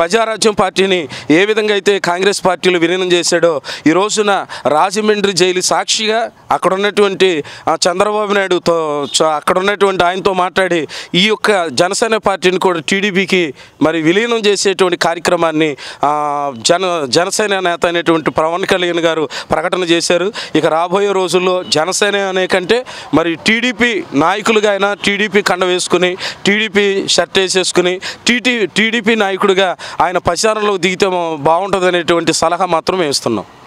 ప్రజారాజ్యం పార్టీని ఏ విధంగా అయితే కాంగ్రెస్ పార్టీలు విలీనం చేశాడో ఈ రోజున రాజమండ్రి జైలు సాక్షిగా అక్కడ ఉన్నటువంటి ఆ, చంద్రబాబు నాయుడుతో చ- అక్కడ ఉన్నటువంటి ఆయనతో మాట్లాడి ఈ యొక్క జనసేన పార్టీని కూడా టీడీపీకి మరి విలీనం చేసేటువంటి కార్యక్రమాన్ని ఆ, జన జనసేన నేత అయినటువంటి పవన్ కళ్యాణ్ గారు ప్రకటన చేశారు ఇక రాబోయే రోజుల్లో జనసేన అనే కంటే మరి టీడీపీ నాయకులుగా అయినా టీడీపీ కండ వేసుకుని టీడీపీ షర్ట్ వేసేసుకుని టీటీ టీడీపీ నాయకుడిగా ఆయన ప్రచారంలో దిగితే బాగుంటుంది అనేటువంటి సలహా మాత్రం వేస్తున్నాం